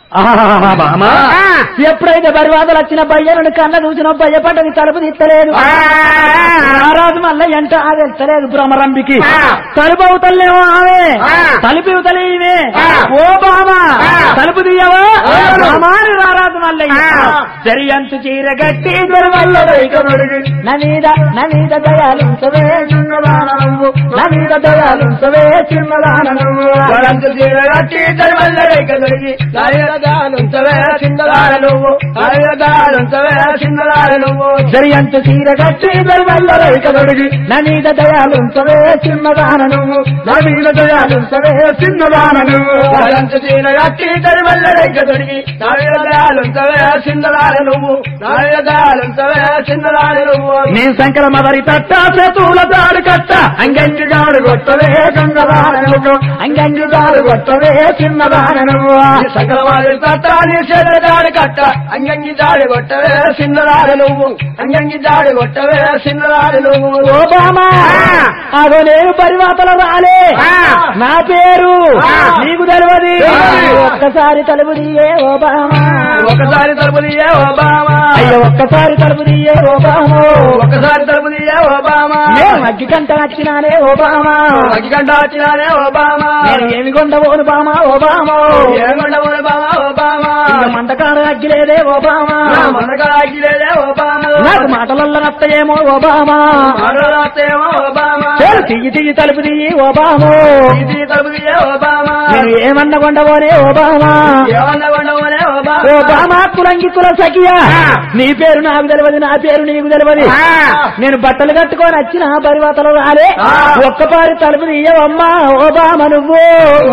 ఆహాహాహా, బామా ఆ. ఎప్పుడైతే బరివాదలు వచ్చిన భయ్యను కన్న చూసిన భయపడ్డది తలుపు తీస్తలేదు రారాజు మల్ల ఎంట అది వెళ్తలేదు భ్రమరంబికి ఆ. తలుపు అవుతలేమో ఆమె ఆ. తలుపు ఇవతలే ఈమె ఆ. ఓ బామా ఆ. తలుపు తీయవా ఆ. రామాని రారాజు మల్లయ్య ఆ. జరియంతు చీర గట్టి దొరవల్ల నవీద నవీద దయాలించవే చిన్నదాన నువ్వు నవీద దయాలించవే చిన్నదాన నువ్వు వరంతు చీరగట్టి తరువల్లరేక దొరికి దానుంచవే చిన్నదార నువ్వు దానుంచవే చిన్నదార నువ్వు జరియంతు చీర గట్టి దొరవల్ల రేఖ దొడిగి నవీద దయాలించవే చిన్నదాన నువ్వు నవీద దయాలించవే చిన్నదాన నువ్వు వరంతు చీరగట్టి తరువల్లరేక దొరికి దానుంచవే చిన్నదార నువ్వు దానుంచవే చిన్నదార నువ్వు నీ శంకర మదరి తట్ట చేతుల దాడు కట్ట అంగంగి దాడు కొట్టవే గంగదాన నువ్వు అంగంగి దాడు కొట్టవే చిన్నదాన నువ్వు సకలవారి తత్తాన్ని చెల్లదాడి కట్ట అంగంగి దాడి కొట్టవే చిన్నదారి నువ్వు అంగంగి దాడి కొట్టవే చిన్నదారి నువ్వు ఓబామా అదో నేను పరివాతలు రాలే ఆ. నా పేరు ఆ. నీకు తెలియదు తెలియదు. ఒక్కసారి తలుపు తీయే ఓబామా ఒకసారి తలుపు తీయే ఒబామా అయ్యో ఒక్కసారి తలుపు తీయే ఓబామా ఒకసారి తలుపు తీయే ఒబామా నేను అగ్గి కంట వచ్చినానే ఓబామా అగ్గిగంట వచ్చినానే ఒబామా నేను ఏమి కొండబోను బామా ఓబామా ఏమండ ఒబామా ఒబామా ఇంకా మంటకాడ అగ్గిలేదే ఓబామా నా మనగా అగ్గిలేదే ఒబామా నాకు మాటలల్లో నత్తయేమో ఓబామా మరోరాతేమో ఒబామా చేరు తియ్యి తియ్యి తలుపు తీయి ఓబామో ఇది తలుపు తీయే ఒబామా నేను ఏమన్న కొండబోనే ఓబామా ఏమన్నా ఉండవనే ఓ ఒబామా బామా కులంగి కుల సఖియా ఆ. నీ పేరు నాకు తెలియదు నా పేరు నీకు తెలియదు ఆ. నేను బట్టలు కట్టుకొని వచ్చిన పరివతలు రాలే ఆ. ఒక్కపారి తలుపు తీయవమ్మా ఓ బామ నువ్వు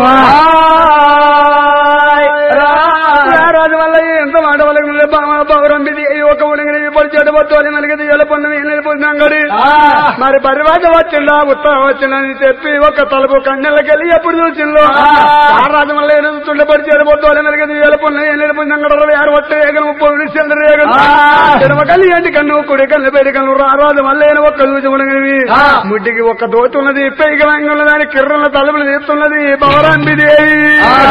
రాజు వల్ల ఎంత మాట వల్ల పౌరంబిది ఒక ఉడిగిన పొడి చెడు పొత్తోలి నలిగిది ఎలపొన్న అంగడి మరి పరివాత వచ్చిందా ఉత్తరం వచ్చిందని చెప్పి ఒక తలుపు కన్నెలకెళ్ళి ఎప్పుడు చూసిందో రాజు వల్ల ఎదుగుతుండే పొడి చెడు పొత్తోలి నలిగిది ఎలపొన్న ఎలపొన్న అంగడి ఆరు వట్ట ఏగను ముప్పై చంద్ర ఏగను ఎడమ కళ్ళు ఏంటి కన్ను కుడి కళ్ళు పెడి కన్ను రారాజు మళ్ళీ ఒక్క చూసి ఉడిగినవి ముడ్డికి ఒక్క దోతి ఉన్నది పెయిగ ఉన్నది కిర్రల తలుపులు తీస్తున్నది పౌరంబిదేవి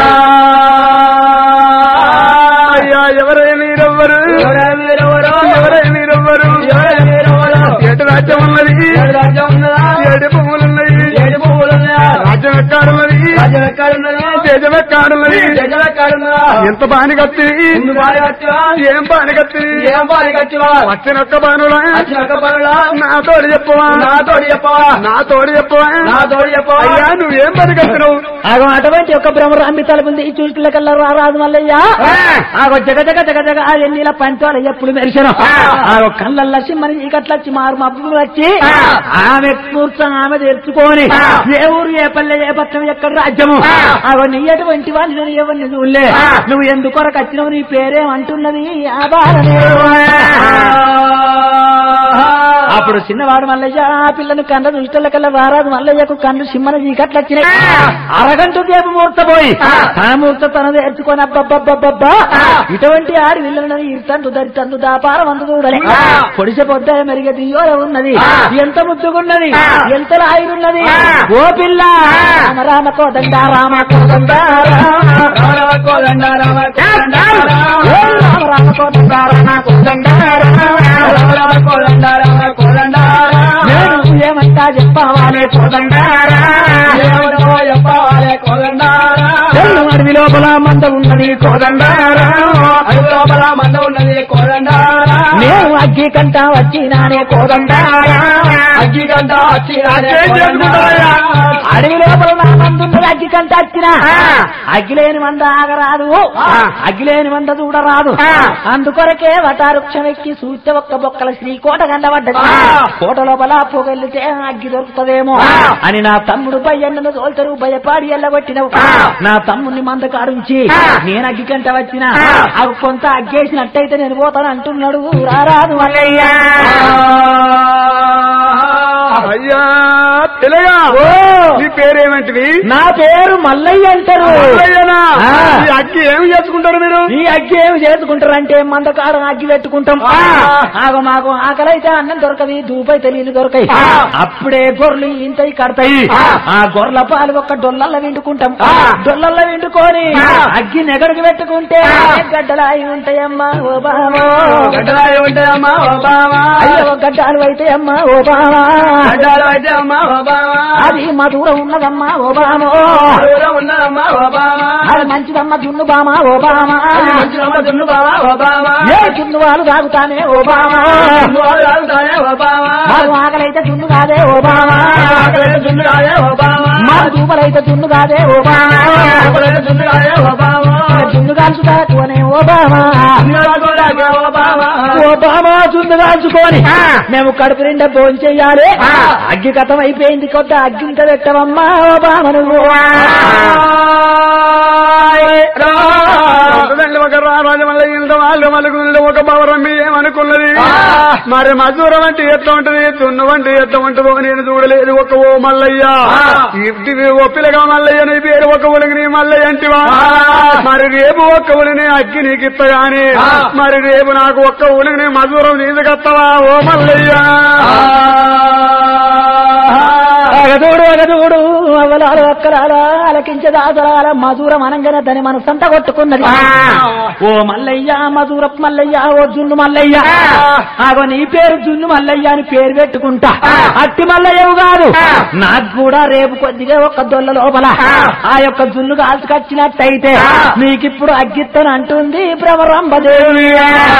అయ్యా ఎవరే మీరెవ్వరు ఎవరే మీరెవ్వరు ఎటు రాజ్యం ఉన్నది ఏడు పువ్వులున్నాయి రాజ్యం ఎక్కాడున్నది దేశం ఎక్కాడున్నది ఎంత బాని కత్తి ఏం బాని కత్తి వచ్చినొక్క బానులా నా తోడు చెప్పవా నా తోడు చెప్పవా నా తోడు చెప్పవా నా తోడు చెప్పవా అయ్యా నువ్వేం పని కత్తినవు ఆగో అటువంటి ఒక భ్రమరాంబి తలుపులు తీసి చూసిన కల్లా రారాజు మల్లయ్య ఆగో జగ జగ జగ జగ ఆ ఎన్నిల పంచాలు ఎప్పుడు మెరిసను ఆగో కళ్ళల్లో సిమ్మని చీకట్లొచ్చి మారు మబ్బులు వచ్చి ఆమె కూర్చొని ఆమె తెరుచుకొని ఏ ఊరు ఏ పల్లె ఏ పట్టణం ఎక్కడ రాజ్యము ఆగో నీ ఎటువంటి వాడిని నేను ఎవరిని చూడలే నువ్వు ఎందుకొరకు వచ్చినావు నీ పేరేమంటున్నది ఆ బాలనే అప్పుడు చిన్నవాడు మల్లయ్య ఆ పిల్లను కన్న దుష్టల కల్లా వారాదు మల్లయ్యకు కన్ను సిమ్మన చీకట్లు వచ్చినాయి అరగంట సేపు మూర్త పోయి తన మూర్త తన నేర్చుకొని అబ్బబ్బబ్బబ్బా ఇటువంటి ఆడి విల్లను ఇర్తండు దరితండు దాపారం అందు చూడలే పొడిసె పొద్ద మెరిగ దియోల ఉన్నది ఎంత ముద్దుగున్నది ఎంత లాయున్నది ఓ పిల్ల రామ రామ కోదండ రామ కోదండ రామ కోదండ రామ కోదండ ఓ రామ రామ కోదండ రామ కోదండ రామ కోదండ రామ కోదండ నేను ఏమంటా చెప్పవాలే కోదండ ఏమిటో చెప్పవాలే కోదండ తెల్ల అడవి లోపల మంద ఉన్నది కోదండ అది లోపల మంద ఉన్నది కోదండ నేను అగ్గి కంట వచ్చినానే కోదండ అగ్గి గంట వచ్చినాడే అడవి లోపల నా మందు ఉన్నది అగ్గి కంట వచ్చిన అగ్గి లేని మంద ఆగరాదు అగ్గి లేని మంద చూడరాదు అందుకొరకే వటారుక్షం ఎక్కి చూస్తే ఒక్క బొక్కల శ్రీకోట గండబడ్డది కోట లోపల పొగెళ్తే అగ్గి దొరుకుతుందేమో అని నా తమ్ముడు భయ్యన్నను తోల్తరు భయపాడి ఎల్లగొట్టినవు నా తమ్ముడిని మంద కాడుంచి నేను అగ్గి కంట వచ్చిన అవి కొంత అగ్గేసినట్టయితే నేను పోతాను అంటున్నాడు రారాదు మల్లయ్య అయ్యా పిల్లగా ఓ నీ పేరేమంటివి నా పేరు మల్లయ్య అంటారు మల్లయ్యనా? ఆ. ఈ అగ్గి ఏమి చేసుకుంటారు మీరు ఈ అగ్గి ఏమి చేసుకుంటారంటే మందకారం అగ్గి పెట్టుకుంటాం ఆ. ఆగో మాకు ఆకలైతే అన్నం దొరకది దూపైతే నీళ్లు దొరకాయి ఆ. అప్పుడే గొర్రెలు ఇంతై కడతాయి ఆ. ఆ గొర్రెల పాలు ఒక్క డొల్లల్లో విండుకుంటాం ఆ. డొల్లల్లో విండుకొని ఆ. అగ్గి నెగడికి పెట్టుకుంటే ఆ. గడ్డలాయి ఉంటాయమ్మా ఓ బామో గడ్డరాయి ఉంటాయమ్మా ఓబామా అయ్యో గడ్డాలు అయితే అమ్మా ఓ బామా గడ్డాలు అయితే అమ్మా ఓబామా అది మధురం ఉన్నదమ్మా ఓ బామో దూరం ఉన్నదమ్మా ఓబామా అది మంచిదమ్మ దున్ను బామా ఓ బామా అది మంచిదమ్మ దున్ను బావా ఓబామా ఏ దున్ను వాళ్ళు తాగుతానే ఓ బామా దున్ను వాళ్ళు తాగుతానే ఓబామా మాకు ఆకలైతే దున్ను కాదే ఓ బామా ఆకలైతే దున్ను రాయే ఓబామా మాకు దూపలైతే దున్ను కాదే ఓ బామా ఆకలైతే దున్ను రాయే ఓబామా దున్ను కాల్చుతాకునే ఓ బామా దున్ను రాయే ఓబామా ఓ బామా దున్ను కాల్చుకొని మేము కడుపు నిండా భోజనం చెయ్యాలి ఆ. అగ్గి కథం అయిపోయింది కొత్త అగ్గి ఇంకా పెట్టవమ్మా ఓ బామ నువ్వు అంతదండి ఒక రాజు మళ్ళీ ఇంత వాళ్ళు మలుగుంది ఒక బవరం ఏమనుకున్నది మరి మధురం అంటే ఎట్లా ఉంటది తున్ను అంటే ఎట్లా ఉంటుందో నేను చూడలేదు ఒక ఓ మల్లయ్య ఇది ఓ పిల్లగా మల్లయ్య నీ పేరు ఒక ఉలికి నీ మల్లయ్య అంటివా మరి రేపు ఒక్క ఉలిని అగ్గి నీకు ఇత్తగాని మరి రేపు నాకు ఒక్క ఉలిని మధురం తీసుకొస్తావా ఓ మల్లయ్య అగదూడు అగదూడు అవలాలు అక్కలాల అలకించదాసరాల మధురం అనంగానే దాని మనసంతా కొట్టుకున్నది ఓ మల్లయ్య మధుర మల్లయ్య ఓ జున్ను మల్లయ్య ఆగో నీ పేరు జున్ను మల్లయ్య అని పేరు పెట్టుకుంటా అట్టి మల్లయ్యవు కాదు నాకు కూడా రేపు కొద్దిగా ఒక దొల్ల లోపల ఆ యొక్క జున్ను కాల్చుకొచ్చినట్టయితే నీకిప్పుడు అగ్గిత్తని అంటుంది భ్రమరంభదేవి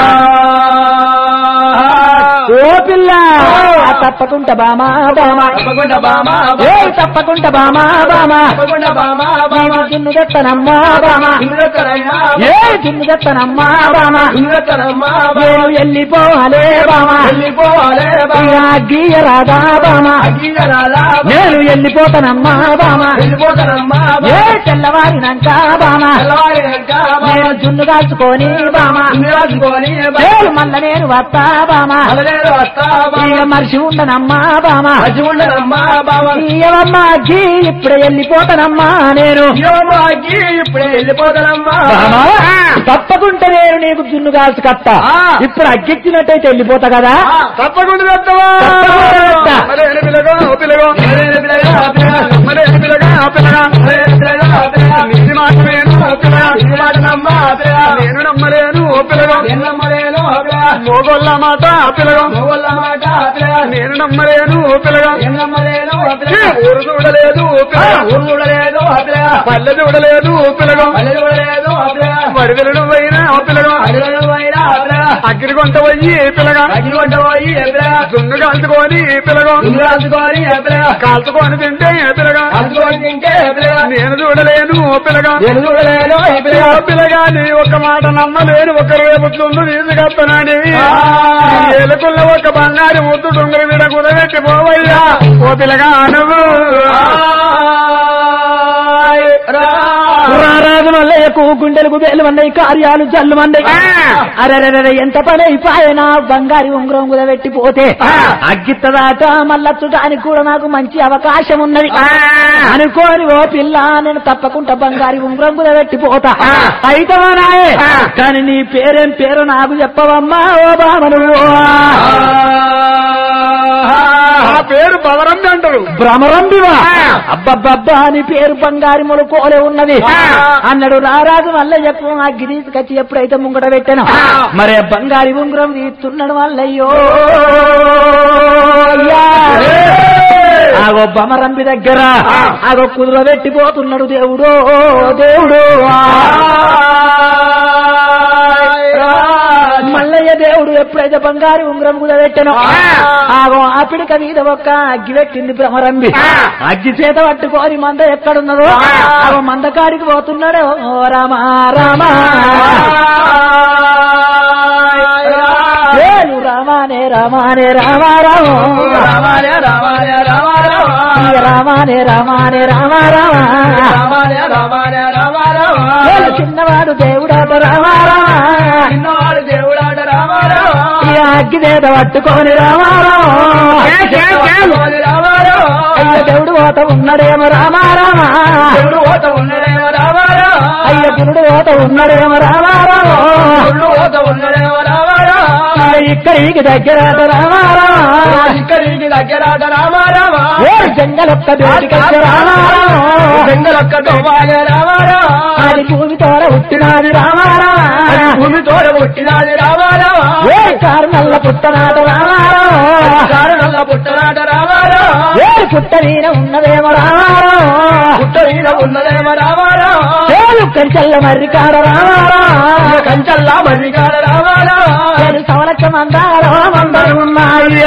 ఓ పిల్ల ఆ తప్పకుండా బామా బామా తప్పకుండా బామా ఏ తప్పకుండా బామా బామా తప్పకుండా బామా నీవు దున్ను తెత్తనమ్మా బామా ఇంద్రకరయ్యా ఏ దున్ను తెత్తనమ్మా బామా ఇంద్రకరమ్మా నేను వెళ్ళిపోవాలే బామా వెళ్ళిపోవాలే ఇక గీయరాదా బామా అగ్గిరాలా నేను వెళ్ళిపోతానమ్మా బామా వెళ్ళిపోతారమ్మా ఏ తెల్లవారినాక బామా తెల్లవారినాక నేను జున్ను కాల్చుకొని బామా రాజుకొని నేను మల్ల నేను వస్తా బామా అలలేరు వస్తా ఇక మనిషి ఉండనమ్మా బామా మంచి ఉండదమ్మా బాబా ఇయ్యవమ్మా గీ ఇప్పుడే వెళ్ళిపోతానమ్మా నేను అగ్గి ఇప్పుడే వెళ్ళిపోతారమ్మా బామా, తప్పకుండా నేను నీకు జున్ను కాల్చి కట్ట ఆ. ఇప్పుడు అగ్గెక్కినట్టయితే వెళ్ళిపోతా కదా తప్పకుండా తెస్తావా తప్పకుండా తెస్తా. మరి ఏడు పిల్లగా ఓ పిల్లగా మరి ఏడు పిల్లగా ఓ పిల్లగా నీ మాట విను ఓ పిల్లగా నేను నమ్మలేను ఓ పిల్లగా మోగొల్ల మాట ఆ పిల్లగా నేను నమ్మలేను ఓ పిల్లగా ఏ ఊరు చూడలేదు ఓ పిల్లగా పల్లె చూడలేదు ఓ పిల్లగా వడిదలు నువ్వైనా ఓ పిల్లగా అగ్గిరి కొంట పోయి పిల్లగా దున్ను కాల్చుకొని పిల్లగా కాల్చుకొని తింటే పిల్లగా నేను చూడలేను ఓ పిల్లగా ఓ పిల్లగా నీ ఒక మాట నమ్మలేను ఒక రేపు దున్ను తీసుకొస్తున్నాని ఎలుకుల్ల ఒక బంగారు ముద్దు డొంగరి మీద కుదబెట్టి పోవయ్యా ఓ పిల్లగా నువ్వు రారాజు మల్లయ్యకు గుండెలకు వేలు మందయి కార్యాలు జల్లు మందయి అరే ఎంత పని అయిపోయినా బంగారి ఉంగరం కుదబెట్టి పోతే అగ్గిత్తదాట మళ్ళచ్చుటానికి కూడా నాకు మంచి అవకాశం ఉన్నది అనుకోని ఓ పిల్ల నేను తప్పకుండా బంగారి ఉంగరం కుదబెట్టి పోతా అయితవా నాయే కానీ నీ పేరేం పేరు నాకు చెప్పవమ్మా ఓ బామను ఆ పేరు బలరంది అంటారు భ్రమరంబివా అబ్బబ్బబ్బా అని పేరు బంగారి మొలకోలే ఉన్నది అన్నాడు రారాజు మల్లయ్యకు ఆ గిరీస్ కచ్చి ఎప్పుడైతే ముంగట పెట్టాను మరి ఆ బంగారి ఉంగరం తీస్తున్నాడు మల్లయ్యో ఆగో బమరంబి దగ్గర ఆగో కుదుర పెట్టిపోతున్నాడు దేవుడు దేవుడు మల్లయ్య దేవుడు ఎప్పుడైతే బంగారు ఉంగరం కూడా పెట్టానో ఆగో ఆ పిడిక మీద ఒక్క అగ్గి పెట్టింది భ్రమరంబి అగ్గి చేత పట్టుకొని మంద ఎక్కడున్నదో ఆగో మందకాడికి పోతున్నాడు ఓ రామ రామ ఏలు రామానే రామానే రామ రామ రామాలే రామాలే రామారావు రామానే రామానే రామ రామ రామాలే రామాలే రామారావు ఏలు చిన్నవాడు దేవుడాట రామ రామ చిన్నవాడు దేవుడాట రామారావు ఇక అగ్గి చేత పట్టుకొని రామారావు పట్టుకొని రామారావు. అయ్య దేవుడు పోత ఉన్నడేమో రామారామా దేవుడు ఓత ఉన్నడేమో రామారావు. అయ్య పురుడు పోత ఉన్నడేమో రామారావు దేవుడు ఓత ఉన్నడేమో రామారావు. ఇక్కడికి దగ్గర రామారామా ఇక్కడికి దగ్గరాట రామారావా ఏ జంగలొక్క బేటికచ్చ రామారావు బెంగలొక్క దోమాలే రామారావా అది భూమి తోడ పుట్టినాది రామారామా భూమి తోడ పుట్టినాది రామారావా ఏ కారు నల్ల పుట్టనాట రామారావు కారణంగా పుట్టనాట రామారావా ఏ పుట్ట వీర ఉన్నదేమో రామారావు పుట్ట మీద ఉన్నదేమో రామారావా ఏడు కంచెల్ల మర్రి కాడ రామారావు కంచల్లా మర్రికాడ రామారావా ఏడు సవలక్ష మందారో మందరు ఉన్నాయి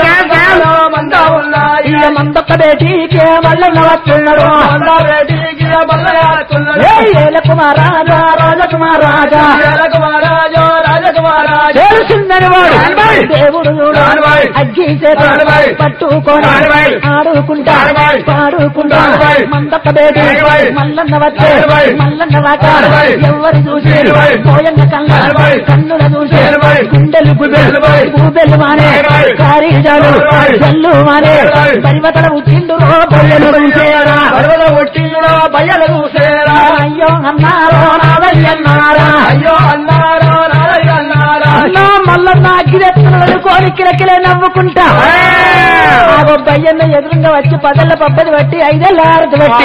మందా ఉన్నాయి ఇక మందొక్క బేటీకే మల్లన్న వస్తున్నాడు మందా వేటికి బల్లయాడుతున్నాడు ఏ ఏల కుమారాజా రాజకుమారాజా రాజకుమారాజో రాజకుమారాజో తెలుసుందని వాడు రానివాయ్. దేవుడు చూడు రానివాయ్. అగ్గి చేత రానివాయ్. పట్టుకొని రానివాయ్. ఆడుకుంటా రానివాయ్. పాడుకుంటా రానివాయ్. మందొక్క బేటి రానివాయ్. మల్లన్న వచ్చే రానివాయ్. మల్లన్న వాక రానివాయ్. ఎవరు చూసి రానివాయ్. పోయన్న కళ్ళ రానివాయ్. కన్నుల చూసి రానివాయ్. గుండెలు రానివాయ్. గుబెలు మానే రానివాయ్. కారీజాలు రానివాయ్. జల్లు మానే రానివాయ్. పరివతల ఉట్టిండు రో బొయ్యలు చూసేరా పర్వత ఒట్టిలో బయ్యలు చూసేరా అయ్యో అన్నారో నాదయ్యన్నారా అయ్యో అన్నారా నారయ్య అన్నారా అన్నా మల్లన్న అగ్గిరెత్తులను కోరి కిలకిలే నవ్వుకుంటా ఆ బయ్యన్న ఎదురుగా వచ్చి పదళ్ళ పబ్బది బట్టి ఐదేళ్ళ ఆరతి బట్టి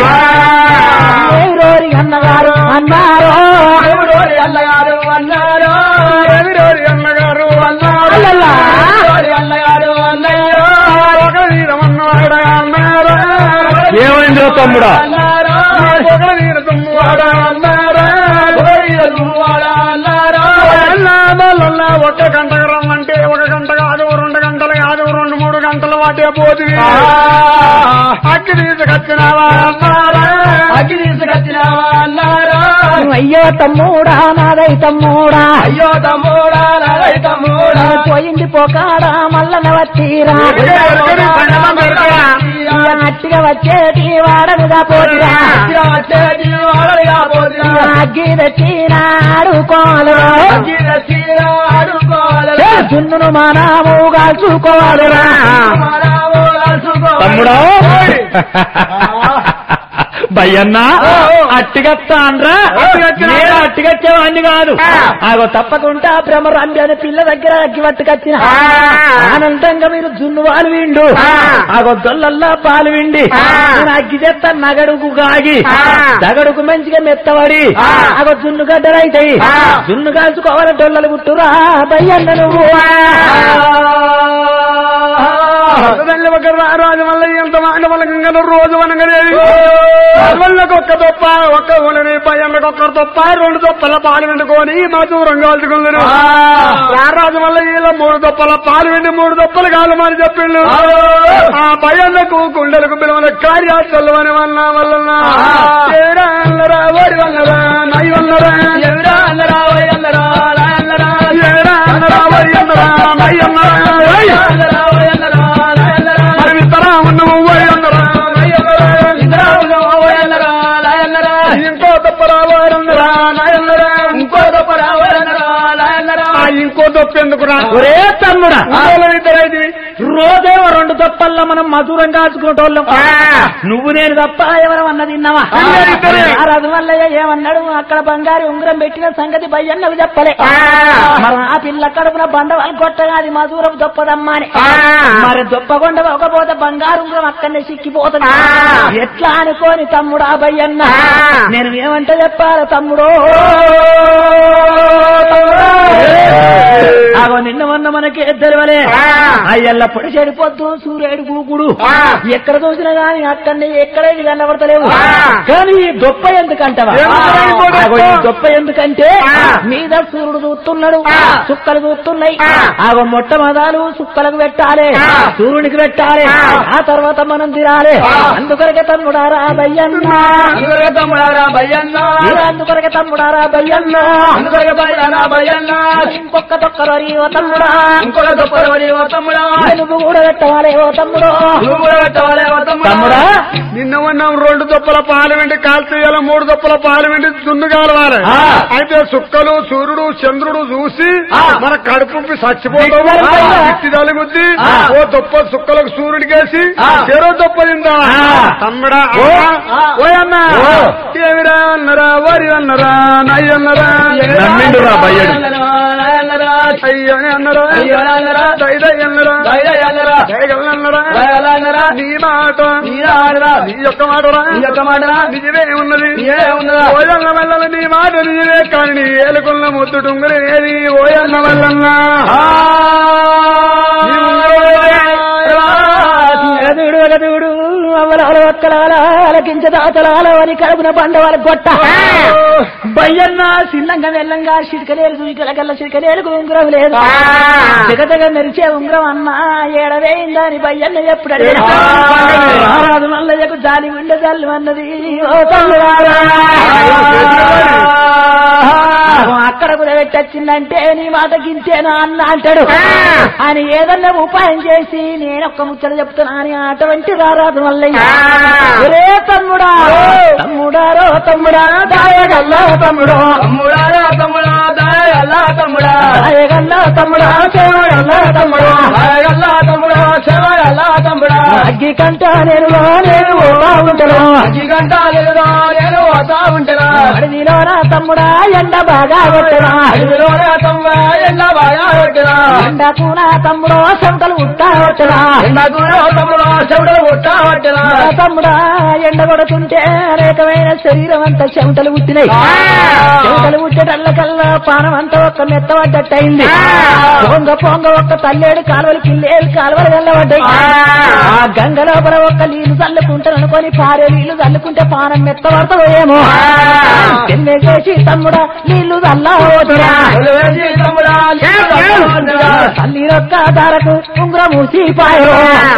ఏ రోరి అన్నగారు అన్నారో ఎవరోరి అన్నగారు అన్నారో రవిరోజు అన్నగారు అన్నారు అల్లల్లా. ఎవరోరి అన్నగారు అన్నారో ఒక వీరమన్నవాడ అన్నారు ఏమైందో తమ్ముడా అన్నారో ఒక వీర తుమ్మువాడ అన్నారు ఎవరి దువ్వాడ అన్నారో మళ్ళా ఒక గంట రమ్మంటే ఒక గంట కాదు రెండు గంటలు కాదు రెండు మూడు గంటలు వాటే పోతుంది అక్కి తీసుకొచ్చినావా అన్నారా అగ్గి తీసుకొచ్చినావా అన్నారో అయ్యో తమ్ముడా నాదై తమ్ముడా అయ్యో తమ్ముడా నారయ్య తమ్ముడా పోయింది పోకాడా మల్లన వచ్చిరా ఎరుకని పైన పెరగరా? ఇక గట్టిగా వచ్చేటి వాడనుగా పోతిరా వచ్చేది వాడలిగా పోతున్నా అగ్గి తెచ్చినాడు కోలరా అగ్గి తెచ్చినా ఆడుకోవాలి ఏ జున్నును మానాము కాల్చుకోవాలిరా తమ్ముడా భయ్యన్నా అట్టిగత్తా అనరా నేను అట్టిగచ్చేవాడిని కాదు ఆగో తప్పకుండా భ్రమరాంబి అనే పిల్ల దగ్గర అగ్గి పట్టుకొచ్చిన ఆనందంగా మీరు జున్ను వాళ్ళు విండు ఆగో దొల్లల్లా పాలు విండి నేను అగ్గి చేస్తా నగడుకు గాగి దగడుకు మంచిగా మెత్తబడి ఆగో జున్ను గడ్డలైతాయి జున్ను కాల్చుకోవాలి డొల్లలు గుట్టురా బయ్యన్న నువ్వు తల్లి ఒక రాజు వల్ల ఎంత మాట వల్ల రోజు వనగలేదు వాళ్ళకి ఒక్క దొప్ప ఒక్క ఉండని భయంకి ఒక్క దొప్ప రెండు దొప్పల పాలు వండుకొని మా దూరం కాల్చుకున్నారు రారాజు వల్ల ఇలా మూడు దొప్పల పాలు వెండి మూడు దొప్పలు కాలమని చెప్పిండు ఆ భయాలకు గుండెలకు పిలవన కార్యాచలు అని వల్ల వల్ల ఏరా అల్లరా ఓడి వల్లరా నై వల్లరా ఎవరా అన్నరా ఓయ్ అన్నరా లా అన్నరా ఏరా అన్నరా ఓడి అన్నరా నై అన్నరా ఓయ్. అన్నరా ఓయ్ అన్నరా లా అన్నరా మరి ఇద్దరా ఉన్నవు ఓడి అన్నరా నై అన్నరా ఇంద్రా ఓయ్ అన్నరా లా అన్నరా ఇంకో దొప్పరా ఓడి అన్నరా నై అన్నరా ఇంకో గొప్పరా ఓయ్ అన్నరా లా అన్నరా ఆ ఇంకో దొప్ప ఎందుకురా ఒరే తమ్ముడా ఇద్దరైతే రోజేమో రెండు తప్పల్లో మనం మధురం కాచుకునేటోళ్ళం నువ్వు నేను తప్ప ఎవరమన్నా తిన్నావా ఇద్దరే, ఇద్దరే. ఆ రఘు వల్లయ్య ఏమన్నాడు అక్కడ బంగారు ఉంగరం పెట్టిన సంగతి భయ్యన్నకు చెప్పలే మరి ఆ పిల్ల కడుపున బండవాళ్ళు కొట్టగా అది మధురం దొప్పదమ్మా అని మరి దొప్పకొండ ఒకపోతే బంగారు ఉంగరం అక్కడనే సిక్కిపోతుంది ఎట్లా అనుకోని తమ్ముడు ఆ భయ్యన్న నేను ఏమంటే చెప్పాలి తమ్ముడు ఆగో నిన్న మొన్న మనకి తెలివలే అయ్యల్ల పొడి చెడిపోద్దు సూర్యుడు కూకుడు ఎక్కడ చూసినా గాని అక్కడనే ఎక్కడేది కనబడతలేవు కానీ ఈ గొప్ప ఎందుకంటవా ఎందుకురా ఈ గొప్ప? ఆగో ఈ గొప్ప ఎందుకంటే మీద సూర్యుడు చూస్తున్నాడు చుక్కలు చూస్తున్నాయి ఆగో మొట్టమొదలు చుక్కలకు పెట్టాలి సూర్యునికి పెట్టాలి ఆ తర్వాత మనం తినాలి అందుకొరకే తమ్ముడారా బయ్యన్న అందుకొరకే తమ్ముడారా భయ్యన్న అందుకొరకే తమ్ముడారా బయ్యన్న అందుకొరకే భయ్యనా భయ్యన్న ఇంకొక్క తొక్కరో తమ్ముడా ఇంకొక దొప్పలవని ఓ తమ్ముడా నువ్వు కూడా పెట్టవాలే ఓ తమ్ముడు నువ్వు కూడా పెట్టవాలే ఓ తమ్ముడా తమ్ముడా నిన్న ఉన్నాం రెండు దొప్పల పాలు వెండి కాల్చేయాలి మూడు దొప్పల పాలు వెండి దున్ను కాలవాలి ఆ. అయితే సుక్కలు సూర్యుడు చంద్రుడు చూసి ఆ. మన కడుపు చచ్చిపోతాము ఆ. ఇట్టి తలుగుద్ది ఆ. ఓ దొప్ప సుక్కలకు సూర్యుడికేసి ఆ. చెరో దొప్ప తిందా ఆ. తమ్ముడా ఓ. అన్నా, ఓ అన్నా ఓ. ఏమిరా అన్నరా వరి అన్నరా నయ్య అన్నరా నమ్మిండురా బయ్యడు. అయ్యో అన్నరా అయ్యో అన్నరా. దైదయ్య అన్నరా దైదయ్య అన్నరా. దయగల అన్నరా దయగల అన్నరా. నీ మాట నీరా ఆడరా. నీ యొక్క మాటరా నీ యొక్క మాటరా. నిజమే ఉన్నది నిజమే ఉన్నదా? ఓయన్న వల్ల నీ మాట నిజమే కానీ నీ ఏలుకున్న ముద్దు టుంగులు ఏది ఓయన్న వల్లన్నా నీ ఉంగరం ఎగదుడు ఎగదుడు అవలాల ఒక్కలాల అలకించ దాతలాల అని కడుపున బండవాళ్ళ గొట్ట బయ్యన్న సిన్నంగా వెళ్ళంగా చిరికలేరు చూకలకల్ల చిరికలేరుకు ఉంగరం లేదు జగదగ మెరిచే ఉంగరం అన్న ఏడవేయిందని బయ్యన్న ఎప్పుడు అడిగినా రారాజు మల్లయ్యకు జాలి ఉండే జాలి అన్నది ఓ తల్లులారా. అక్కడ కూడా పెట్టొచ్చిందంటే నీ మాట గింతేనా అన్న అంటాడు అని ఏదన్నా ఉపాయం చేసి నేను ఒక్క ముచ్చట చెప్తున్నా అని అటువంటి రారాదు మల్లయ్య ఒరే తమ్ముడా తమ్ముడారో తమ్ముడా దాయగల్లో తమ్ముడో తమ్ముడారా తమ్ముడా దయగల్లా తమ్ముడా దాయగల్లో తమ్ముడా సేవగల్లో తమ్ముడో దయగల్లా తమ్ముడా శివగల్లా తమ్ముడా అగ్గి కంట నేను నేను ఓ ఉంటాను అజ్జి గంటాలుగా నేను పోతా ఉంటానా అడవిలోన తమ్ముడా ఎండ బాగా కొట్టరా అడవిలోనే తమ్ముడా ఎండ బాగా కొట్టినా ఎండకు నా తమ్ముడో చెమటలు ఉట్టా కొట్టరా ఎండకు తమ్ముడా చెవుడు కొట్టా పట్టినా నా తమ్ముడా ఎండ కొడుతుంటే అనేకమైన శరీరం అంతా చెమటలు పుట్టినాయి చెమటలు పుట్టేటల్ల కల్లా పానం అంతా ఒక్క మెత్తబడ్డట్టయింది పొంగ పొంగ ఒక్క తల్లేడు కాలువలు కిల్లేడు కాలువలు వెళ్ళబడ్డాయి ఆ గంగ లోపల ఒక్క నీళ్లు చల్లుకుంటాను అనుకొని పారే నీళ్లు చల్లుకుంటే పానం మెత్తబడతాయేమో ఎన్నే చేసి తమ్ముడా నీళ్లు చల్లవచ్చురా వెలువేసి తమ్ముడా నీళ్ళ తల్లి యొక్క ధారకు ఉంగరం మూసిపాయో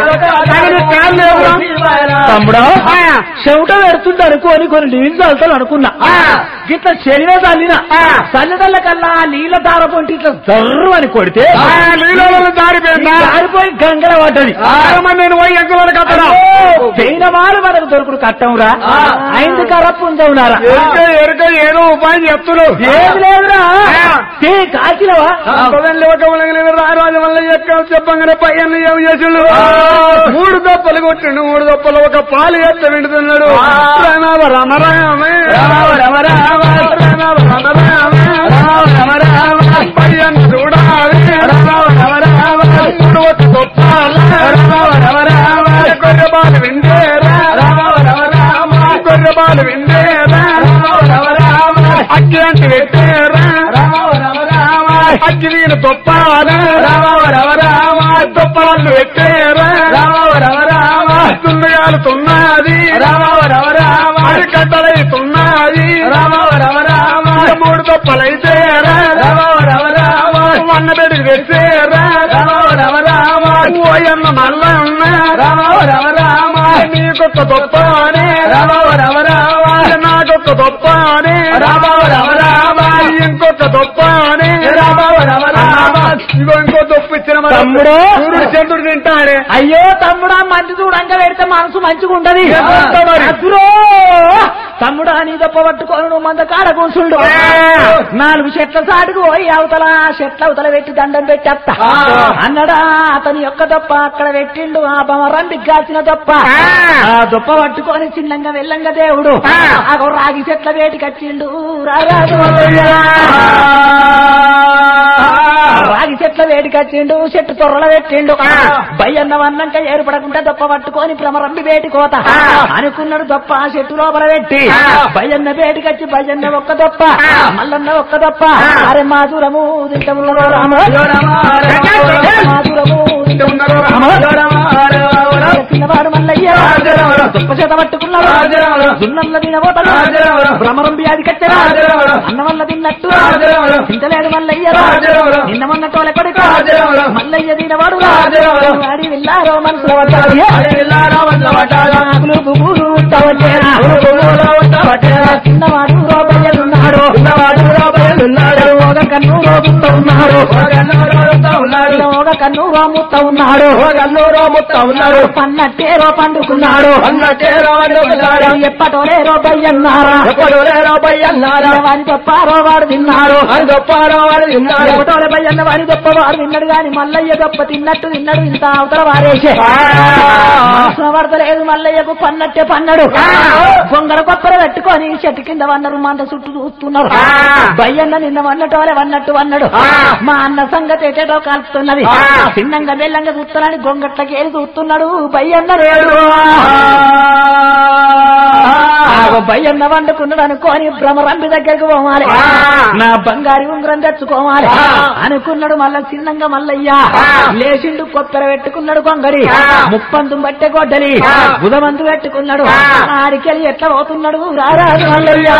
తమ్ముడా చెవుట పెడుతుంది అనుకోని కొన్ని నీళ్ళు చల్లుతాను అనుకున్నా ఇట్లా చెరిన చల్లిన చల్లిదల్ల కల్లా నీళ్ళ దార పొంటి ఇట్లా జర్రు అని కొడితే నీళ్ళలో దారిపోయిందా జారిపోయి గంగల పడ్డది ఆగమని నేను పోయి ఎక్కడ కట్టడా వాళ్ళు మనకు దొరుకుడు కట్టంరా ఐదు కరప్పు ఉందవునారా ఎరుక ఎరుక ఏదో ఉపాయం చెప్తున్నావు ఏది లేదురా తే కాచినవా రారాజు వల్ల ఎక్క చెప్పంగానే పైన ఏం చేసిండు మూడు దప్పలు కొట్టిండు మూడు దప్పలు ఒక పాలు ఎత్త వింటున్నాడు రామ రమ రామే రామ రమ రామ. రామ రమ రామే రామ రామ. పయ్యను చూడాలి మూడు వచ్చి గొప్పాలి గొర్రె బాలు విండేరా గొర్రె బాలు విండేరా అగ్గి అంటే పెట్టేరా అగ్గి నేను తొప్పాలి తొప్పాలు పెట్టేరా తున్నగాలు తున్నది అది కట్టలైతున్నది మూడు తొప్పలైతేరా వన్న బెడికి పెట్టేరా ఓయన్న మల్లన్న నీకొక్క తొప్పానే నాకొక్క తొప్పానే ఇంకొక తొప్పానే ఇగో ఇంకో తొప్పు ఇచ్చిన మరి. తమ్ముడు. సూర్యుడు చంద్రుడు తింటాడే అయ్యో తమ్ముడా మంచి చూడంగా పెడితే మనసు మంచిగా ఉంటది ఎంత మరి? అద్దురో! తమ్ముడా నీ దప్ప పట్టుకొని నువ్వు మంద కాడ కూర్చుండు నాలుగు చెట్ల సాటుకు పోయి అవతల ఆ చెట్ల అవతల పెట్టి దండం పెట్టేస్తా అన్నడా అతని యొక్క దప్ప అక్కడ పెట్టిండు ఆ బమరంబి కాసిన దప్ప ఆ దొప్ప పట్టుకొని చిన్నంగా వెళ్ళంగా దేవుడు ఆ రాగి చెట్ల వేటికి వచ్చిండు రారాజు రాగి చెట్ల వేడికి వచ్చిండు చెట్టు తొర్రల పెట్టిండు బయ్యన్న వన్నంక ఏర్పడకుండా దొప్ప పట్టుకొని భ్రమరంబి వేటి కోత అనుకున్నాడు దొప్ప ఆ చెట్టు లోపల పెట్టి బయ్యన్న వేటికి వచ్చి బయ్యన్న ఒక్క దొప్ప మల్లన్న ఒక్క దొప్ప అరే మాధురము తింటమున్నదో రామ మాధురము తింటమున్నదో రామ చిన్నవాడు మల్లయ్య దొప్ప చేత పట్టుకున్నాడు దున్నల్ల తినబోతాడు భ్రమరం వ్యాధి కట్టరా అన్న వల్ల తిన్నట్టు తింటలేడు మల్లయ్య నిన్న మొన్న తోల కొడుకు మల్లయ్య తినవాడు వాడి వెళ్ళారో మనసులో పడ్డాడు ఆకులు పువ్వులు ఉట్టవచ్చేనా? చిన్నవాడు రోబయ్యలున్నాడు ఒక కన్ను రోగుతూ ఉన్నాడు ఒక కన్నూరో ముత్త ఉన్నాడు కన్నూరో ముత్త ఉన్నాడు పన్నట్టేరో పండుకున్నాడు అన్నటేరో అనుకున్నాడు ఎప్పటో లేరో బయ్యన్నారా ఎప్పుడు లేరో బయ్యన్నారా వారి గొప్పారో వాడు తిన్నాడు అని గొప్పారో వాడు తిన్నాడు ఎప్పటోల బయ్యన్న వారి గొప్ప వాడు తిన్నాడు గాని మల్లయ్య గొప్ప తిన్నట్టు తిన్నాడు ఇంత అవతల వారేసే మనసున పడతలేదు మల్లయ్యకు పన్నట్టే పన్నడు బొంగర కొప్పర పెట్టుకొని చెట్టు కింద వన్నారు మంట చుట్టూ చూస్తున్నారు బయ్యన్న నిన్న వన్నటోలే వన్నట్టు వన్నాడు మా అన్న సంగతి ఎటేటో కాల్చుతున్నది చిన్నంగా బెల్లంగా చూస్తున్నాడు గొంగట్లకి ఏది చూస్తున్నాడు బయ్యన్న రేడు ఆగో బయ్యన్న వండుకున్నాడు అనుకోని భ్రమరంబి దగ్గరికి పోవాలి నా బంగారి ఉంగరం తెచ్చుకోవాలి అనుకున్నాడు మళ్ళా చిన్నంగా మల్లయ్య లేచిండు కొత్తర పెట్టుకున్నాడు కొంగడి ముప్పందు బట్టె కొడ్డలి బుధమందు పెట్టుకున్నాడు ఆడికెళ్ళి ఎట్లా పోతున్నాడు రారాజు మల్లయ్య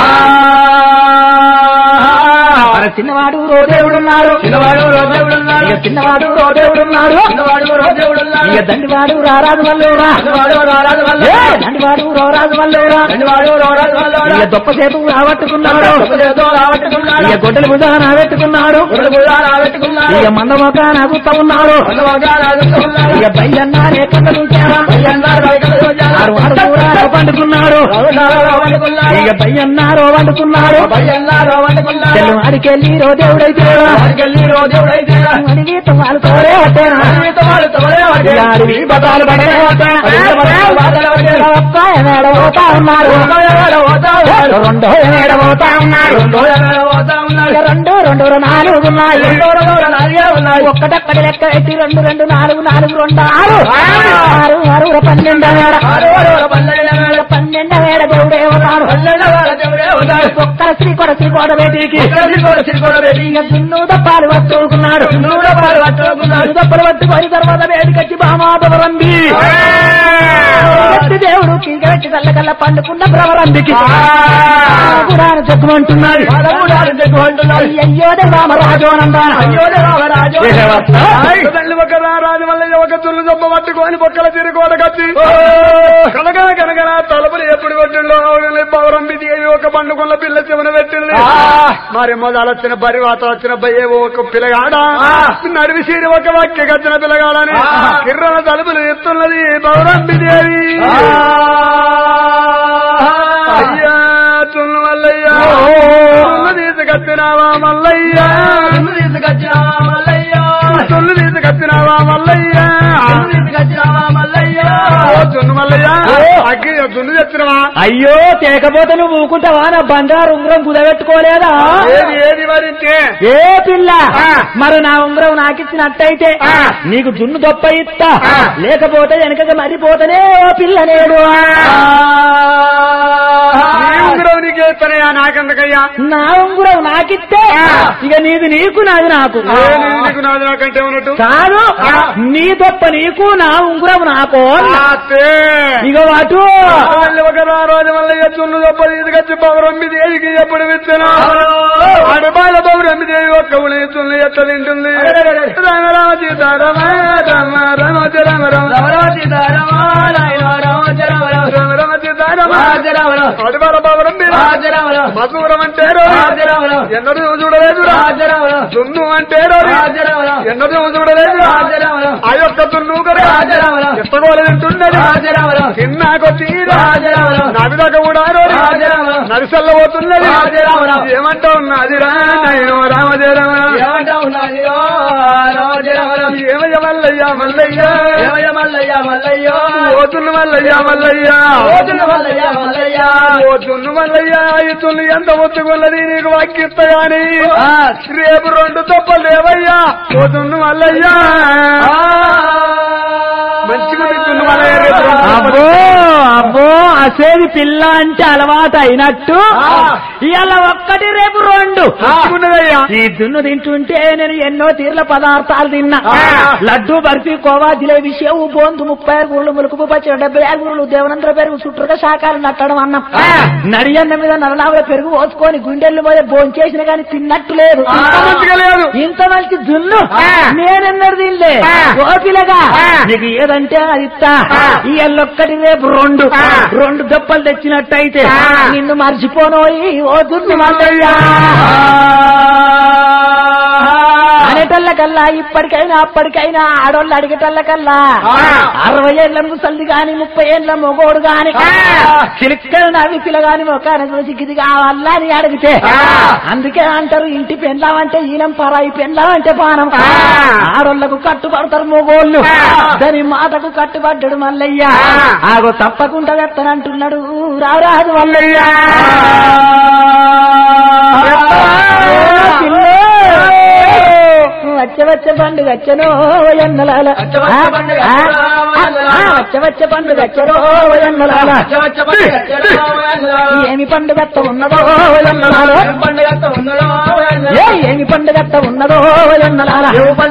మన చిన్నవాడు రోదేవుడున్నాడు చిన్నవాడు రోజేవుడున్నాడు ఇక చిన్నవాడు రోదేవుడున్నాడు చిన్నవాడు రోజేవుడున్నాడు ఇక దండివాడు రారాజు మల్లూరా చిన్నవాడు రారాజు వల్ల ఏ, దండివాడు రోరాజు మల్లూరా చిన్నవాడు రారాజు వల్ల ఇక దొప్ప సేపు రాబట్టుకున్నాడు ఏదో రాబట్టుకున్నాడు ఇక గొడ్డలి బుధ రాబెట్టుకున్నాడు గుడ్డు గుడ్డా రాబట్టుకున్నాడు ఇక మందమొక నగుతా ఉన్నాడు అన్నవాగా రాబట్టుకున్నాడు ఇక బయ్యన్న రేఖలు చూచారా అయ్యన్నారు బయటకు వచ్చారు. ఆరు వారు కూడా పండుకున్నాడు రఘునాథ రాబట్టుకున్నాడు ఇక బయ్యన్న రో వండుకున్నాడు అయ్యన్నారు రాబట్టుకున్నాడు చెల్లు ఆడికెళ్ళి రో దేవుడైతే వారికెళ్ళి రోజేవుడైతే అడిగి తమ్మాలు తోడే వట్టేనా అడవితో వాళ్ళు తోడే వాడే. ఇక అడవి బతాలు పడే ఒక్క ఎనేడ పోతా ఉన్నారు రెండో ఎనేడ పోతా ఉన్నారు రెండో ఎకరాలు పోతా ఉన్నాడు. ఇక రెండు రెండు నాలుగు ఉన్నాయి రెండో ఎకరాలు నాలుగే ఉన్నాయి. ఒక్కటక్కడి లెక్క పెట్టి రెండు రెండు నాలుగు నాలుగు రెండు ఆరు ఆరు ఆరు పన్నెండు వేడ ఆరు ఆరు పన్నెండు వేల పన్నెండు వేడ దేవుడే ఉన్నాడు పన్నెండు వేల దేవుడే ఉన్నాడు. ఒక్కర శ్రీకొడ శ్రీకోడ బేటీకి ఇక్కడ సిరికోడ సిరికోడ పెట్టి ఇక దున్ను దప్పాలు పట్టుకున్నాడు నూనె పాలు పట్టుకున్నాడు. దప్పలు పట్టుకొని తర్వాత వేడికచ్చి బామాదవరంబి దేవుడు కీగట్టి కళ్ళకల్లా పండుకున్న భ్రమరంబికి కూడా చెక్కుమంటున్నది పదమూడాలు చెక్కు అంటున్నాడు. అయ్యో రామరాజోనందా అయ్యో రామరాజు. తల్లి ఒక రాజు వల్ల ఒక తుల్లు దొబ్బ పట్టుకొని బొక్కల తిరుగోడ కత్తి కనగన కనగన తలుపులు ఎప్పుడు కొట్టిండో పౌరం దేవి ఒక పండుగల పిల్ల చెమన పెట్టింది మరి మొదలు వచ్చిన బరివాత వచ్చిన బయ్యే ఒక పిల్లగాడ నడివి సీరి ఒక వాక్య కచ్చిన పిల్లగాడని కిర్రన తలుపులు ఎత్తున్నది పౌరంబి దేవి అయ్యా తుల్లు మల్లయ్యా తుల్లు తీసుకొచ్చినావా మల్లయ్యా నిన్ను తీసుకొచ్చినావా మల్లయ్య? తుల్లు తీసుకొచ్చినావా మల్లయ్యా నిన్ను తీసుకొచ్చినావా మల్లయ్య? ఓ తున్ను మల్లయ్యా అగ్గి తున్ను తెచ్చినవా అయ్యో తేకపోతే నువ్వు ఊకుంటావా నా బంగారు ఉంగరం కుదబెట్టుకోలేదా ఏది ఏది మరి ఇంకే? ఏ పిల్ల ఆ. మరి నా ఉంగరం నాకిచ్చినట్టయితే ఆ. నీకు జున్ను దొప్ప ఇస్తా ఆ. లేకపోతే వెనకగా మరిపోతనే ఓ పిల్ల నేడు నీ ఉంగరం నీకే ఇస్తానయ్యా నాకెందుకయ్యా నా ఉంగరం నాకిస్తే ఇక నీది నీకు నాది నాకు ఏ నీది నీకు నాది నాకంటే ఉన్నట్టు కాదు ఆ. నీ దొప్ప నీకు నా ఉంగరం నాకు ఆతే. ఇక వాటు వాళ్ళు ఒక రోజు వల్ల తున్ను తప్ప తీసుకొచ్చి పౌరమ్మి దేవికి ఎప్పుడు విత్తనా అడబాల పౌరమ్మి దేవి ఒక్క ఉలి తున్ను ఎట్ట తింటుంది రామ రామ సీతారామ రామ రామ రామ రామ రమణ సీతారామ, నాయన రామ జరమణ. రామ రామ సీతారామ రామ జరమణ. అడబాల పౌరమ్మి రామ జరమణ. మధురం అంటే రామ జరమణ. ఎన్నడూ చూడలేదు రామ జరమణ. తున్ను అంటే రామ జరమణ. ఎన్నడూ చూడలేదు రామ జరమణ. ఆ యొక్క తున్ను కదా రామ జరమణ. ఎత్తగోలేంటున్నది రామ జరమణ. తిన్నాకో తీరా రామ జరమణ. నవిదాకా కూడా రామ జరమణ. నరిసల్ల పోతున్నది రామ జరమణ. ఏమంటావు నాదిరా నేను రామజరమ ఏమంటావు నాయనో? రామ జరమణ. ఏమయ్య మల్లయ్య మల్లయ్య ఏమయ్య మల్లయ్య మల్లయ్య ఓతున్న మల్లయ్య మల్లయ్య రోజున మల్లయ్య మల్లయ్య ఓతున్న మల్లయ్య ఇతులు ఎంత ఒత్తుకున్నది నీకు వాక్యిస్తా గాని ఆ. రేపు రెండు తప్పలేవయ్యా ఓతున్న మల్లయ్య మంచిగా తిట్టున్న మల్లయ్య రేపు రెండు అబ్బో అబ్బో అసేది పిల్ల అంటే అలవాటు అయినట్టు ఇవాళ ఒక్కటి రేపు రెండు మంచిగున్నదయ్యా ఈ దున్ను తింటుంటే నేను ఎన్నో తీర్ల పదార్థాలు తిన్నా ఆ. లడ్డు బర్ఫీ కోవా జిలేబీ సేవు బోందు ముప్పై ఆరు గుళ్ళు ములుకుపు పచ్చడి డెబ్బై ఆరు గుళ్ళు దేవనంతర పెరుగు చుట్టూరుగా శాఖలు నట్టడం అన్నం నడియన్న మీద నరనావుల పెరుగు పోసుకొని గుండెళ్ళు మీద భోంచేసిన కానీ తిన్నట్టు లేదు అంత మంచిగా లేదు ఇంత మంచి దున్ను నేనెన్నడు తినలే గోపిలగా నీకు ఏదంటే అది ఇస్తా ఈ ఎల్లొక్కటి రేపు రెండు రెండు దెబ్బలు తెచ్చినట్టయితే నిన్ను మర్చిపోనోయి ఓ దున్ను మల్లయ్యా అనేటల్లకల్లా కల్లా ఇప్పటికైనా అప్పటికైనా ఆడోళ్ళు అడిగేటల్లకల్లా అరవై ఏళ్ళ ముసలిది గాని ముప్పై ఏళ్ళ మొగోడు గాని చిలిక్కలు నవ్వి పిల్లగాని మొక్కాన చూసి ఇది కావాలా అని అడిగితే అందుకే అంటారు ఇంటి పెండ్లామంటే ఈనం పరాయి పెండ్లామంటే పానం ఆడోళ్లకు కట్టుబడతారు మొగోళ్ళు దాని మాటకు కట్టుబడ్డాడు మల్లయ్య ఆగో తప్పకుండా వెత్తనంటున్నాడు రారాజు మల్లయ్య వచ్చ వచ్చ పండుగ వచ్చనో ఎన్నలాల వచ్చ వచ్చ పండుగ వచ్చనో ఎన్నలాల. వచ్చ వచ్చ పండుగ వచ్చనో ఎన్నలాల ఏమి పండుగ ఉన్నదో ఎన్నలాల ఏ ఏమి పండుగ ఉన్నదో ఎన్నలాల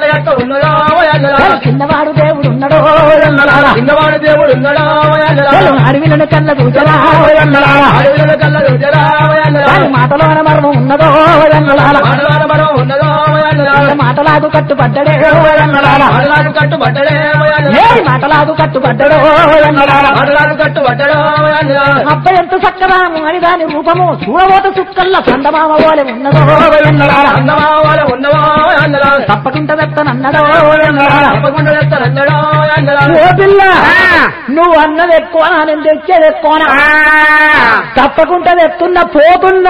చిన్నవాడు దేవుడు ఉన్నడో ఎన్నలాల చిన్నవాడు దేవుడు ఉన్నాడా అడవిలను కళ్ళ చూచరా ఎన్నలాల అడవిలో కళ్ళ రుజరా దాని మాటలోన మర్మం ఉన్నదో ఎన్నలాల మాటలాడ మరో ఉన్నదో మాటలాగు కట్టుబడ్డడే ఎన్నలాల మాటలాడు కట్టుబడ్డడే ఏ మాటలాగు కట్టుబడ్డడో ఎన్నలాల మాటలాడు కట్టుబడ్డడో అబ్బ ఎంత చక్కగా అని దాని రూపము చూడబోత సుక్కల్ల చందమామ పోలే ఉన్నదో ఎన్నలాల అందమావాల ఉన్నవో అన్నలా తప్పకుండా వెత్తనన్నడో ఎన్నలాల తప్పకుండా చేస్తానన్నడో అన్నలా ఓ పిల్ల నువ్వు అన్నది ఎక్కువ నేను తెచ్చేది ఎక్కువ తప్పకుండా తెస్తున్నా పోతున్నా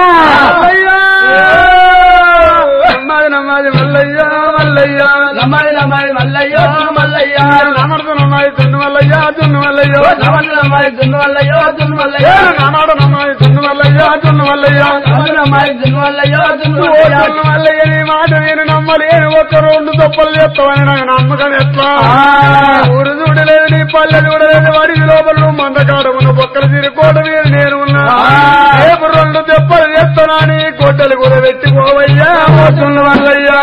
నమ్మాది నమ్మాది మల్లయ్య మల్లయ్య నమ్మాలి నమ్మాలి మల్లయ్యో మల్లయ్య నమ్మడు నమ్మాది దున్ను మల్లయ్య దున్ను మల్లయ్య నమ్మాలి నమ్మాలి దున్ను మల్లయ్యో దున్ను మల్లయ్య నమ్మడు నమ్మాది దున్ను మల్లయ్య దున్ను మల్లయ్య నమ్మాలి నమ్మాలి దున్ను మల్లయ్యో దున్ను ఓ మల్లయ్య దున్ను మల్లయ్య నీ మాట నేను నమ్మలేను ఒక్క రెండు తప్పలు చెప్తావని నాకు నమ్మకం ఎట్లా ఊరు చూడలేదు నీ పల్లె చూడలేదు వాడి లోపల నువ్వు మందకాడ ఉన్న బొక్కలు తిరిగికోట మీద నేను ఉన్నా రేపు రెండు దెబ్బలు చెప్తానా నీ గొడ్డలు కూడా పెట్టిపోవయ్యా ఓ దున్ను మల్లయ్యా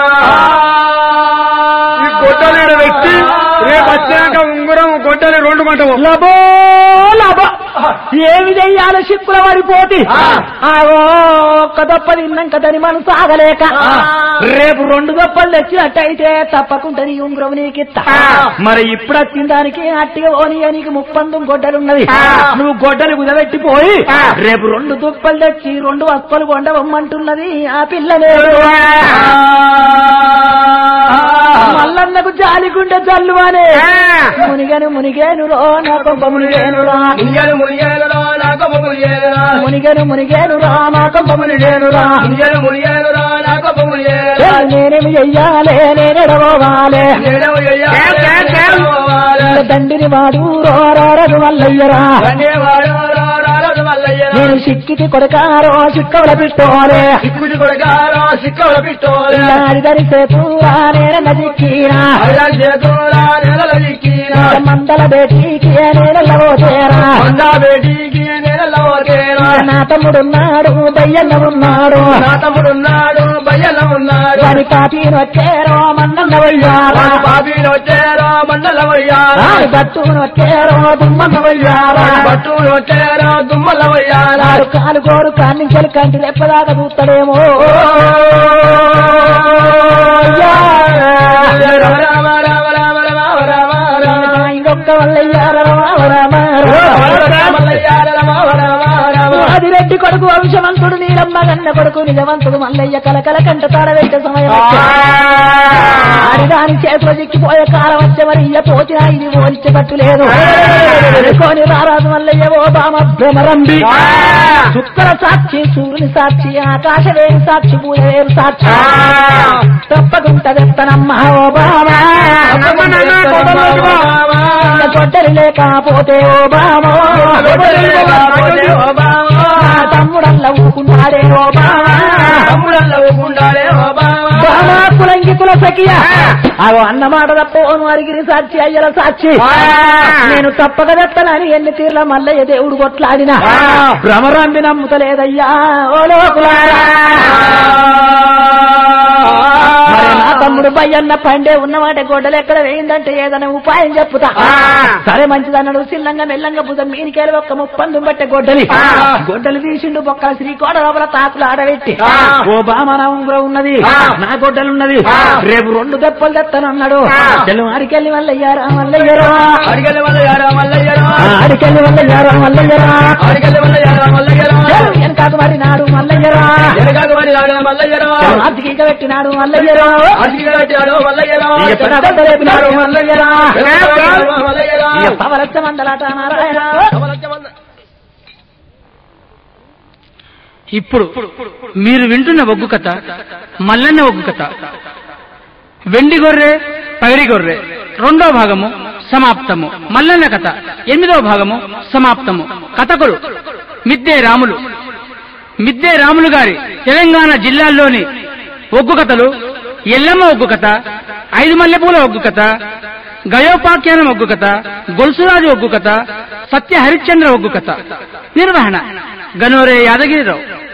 ఈ గొడ్డలు ఈడ పెట్టి రేపు వచ్చాక ఉంగరం గొడ్డలి రెండు మంటము లబో లబ ఏమి చెయ్యాలో చిక్కుల పడిపోతి ఆగో ఒక్క దొప్ప తిన్నాక దాని మనసు ఆగలేక రేపు రెండు దొప్పలు తెచ్చినట్టయితే తప్పకుండా నీ ఉంగరం నీకిత్తా మరి ఇప్పుడు వచ్చిన దానికి అట్టిగా ఓని నీకు ముప్పందు గొడ్డలున్నది నువ్వు గొడ్డలు కుదబెట్టిపోయి రేపు రెండు దుప్పలు తెచ్చి రెండు వస్తువులు కొండవమ్మంటున్నది ఆ పిల్లనేడు మల్లన్నకు జాలిగుండె జల్లు అనే మునిగను మునిగేను రో నా కొంప మునిగేను రా మునిగేలు మునిగేలురా నాకు మునిగేలురా మునిగను మునిగేను రా నా కొంప మునిగేను రా మునిగేలు మునిగేలురా నాకు మునిగేలురా నేనేమి చెయ్యాలే నేనెడవాలే నేనెవ చెయ్యాలి దండిని వాడు రోరారదు మల్లయ్యరా ధన్యవాడు రారాజు మల్లయ్య నేను సిక్కిటి కొడకారో చిక్కవల పిట్టోలే సిక్కుటి కొడకారో సిక్కల పిట్టోలే ఇల్లాడిదరి సేతురా నేన దిక్కీనా అలా చేతురా నెలల దిక్కినా మందల బేటీకి నేనెల్లవో చేరా మందా బేటీకి నెలలో తేరా నా తమ్ముడున్నాడు దయ్యన్న ఉన్నాడు నా తమ్ముడున్నాడు భయ్యల ఉన్నాడు వారి పాపీను వచ్చేరో మన్నన్న వయ్యారా వాడు బాబీలు వచ్చారో మండల వయ్యారా వారి బట్టును వచ్చేరో దుమ్మన్న వయ్యారా బట్టులు వచ్చారో దుమ్మల వయ్యారా వారు కాలు గోరు కాన్నించెలు కంటి లెప్పదాకా చూస్తాడేమో రామ రామ రామ రామ రామ రామ రామ ఇంకొక్క వల్లయ్యారా రామ రామ ఆదిరెడ్డి కొడుకు వంశవంతుడు నీలమ్మ గన్న కొడుకు నిజవంతుడు మల్లయ్య కలకల కంట తాడబెట్టే సమయం ఆడిదాని చేతిలో చిక్కిపోయే కాలం వచ్చే మరి ఇయ్య పోచినా ఇది పోల్చేటట్టు లేదు అనుకోని రారాజు మల్లయ్య ఓ బామ భ్రమరంబి చుక్కల సాక్షి సూర్యుని సాక్షి ఆకాశవేణి సాక్షి పూజవేరు సాక్షి తప్పకుండా చెప్తానమ్మా ఓ బామా కొట్టరి లేకపోతే ఓ బామో నా తమ్ముడల్ల ఊకున్నాడే ఓ బామా బామా కులంగి కుల సఖియ అగో అన్న మాట తప్పను అరిగిరి సాక్షి అయ్యల సాక్షి నేను తప్పక తెత్తనని ఎన్ని తీర్ల మల్లయ్య దేవుడు కొట్లాడినా భ్రమరాంబి నమ్ముతలేదయ్యా ఓ లోకులారా మరి నా తమ్ముడు పయ్యన్న పండే ఉన్నమాట గొడ్డలు ఎక్కడ వేయిందంటే ఏదైనా ఉపాయం చెప్పుతా సరే మంచిదన్నాడు చిల్లంగా మెల్లంగా భుజం మీనికేలు ఒక్క ముప్పందు బట్టే గొడ్డలి గొడ్డలు తీసిండు బొక్కల శ్రీకోట లోపల తాకులు ఆడబెట్టి ఓ బామన ఉంగరం ఉన్నది నా గొడ్డలున్నది రేపు రెండు దెబ్బలు తెత్తనన్నాడు తెల్లు ఆడికెళ్ళి మల్లయ్యారా మల్లయ్యరా ఆడికెళ్ళి మల్లయ్యారా మల్లయ్యరా వెనకాక మరి నాడు మల్లయ్యరా ఆర్థిక పెట్టినాడు మల్లయ్యరా పెట్టాడు మల్లయ్యరా ఇక పెద్దగడ్డ లేపినాడు మల్లయ్యరా. మల్లయ్యరా ఇక పవలచ్చ మందలాట నారాయణ ఇప్పుడు మీరు వింటున్న ఒగ్గు కథ మల్లన్న ఒగ్గు కథ వెండి గొర్రె పగడి గొర్రె రెండో భాగము సమాప్తము మల్లన్న కథ ఎనిమిదో భాగము సమాప్తము కథకులు మిద్దే రాములు మిద్దే రాములు గారి తెలంగాణ జిల్లాల్లోని ఒగ్గు కథలు ఎల్లమ్మ ఒగ్గు కథ ఐదు మల్లెపూల ఒగ్గు కథ గయోపాఖ్యానం ఒగ్గు కథ గొలుసురాజు ఒగ్గు కథ సత్య హరిశ్చంద్ర ఒగ్గు కథ నిర్వహణ గనోరే యాదగిరిరావు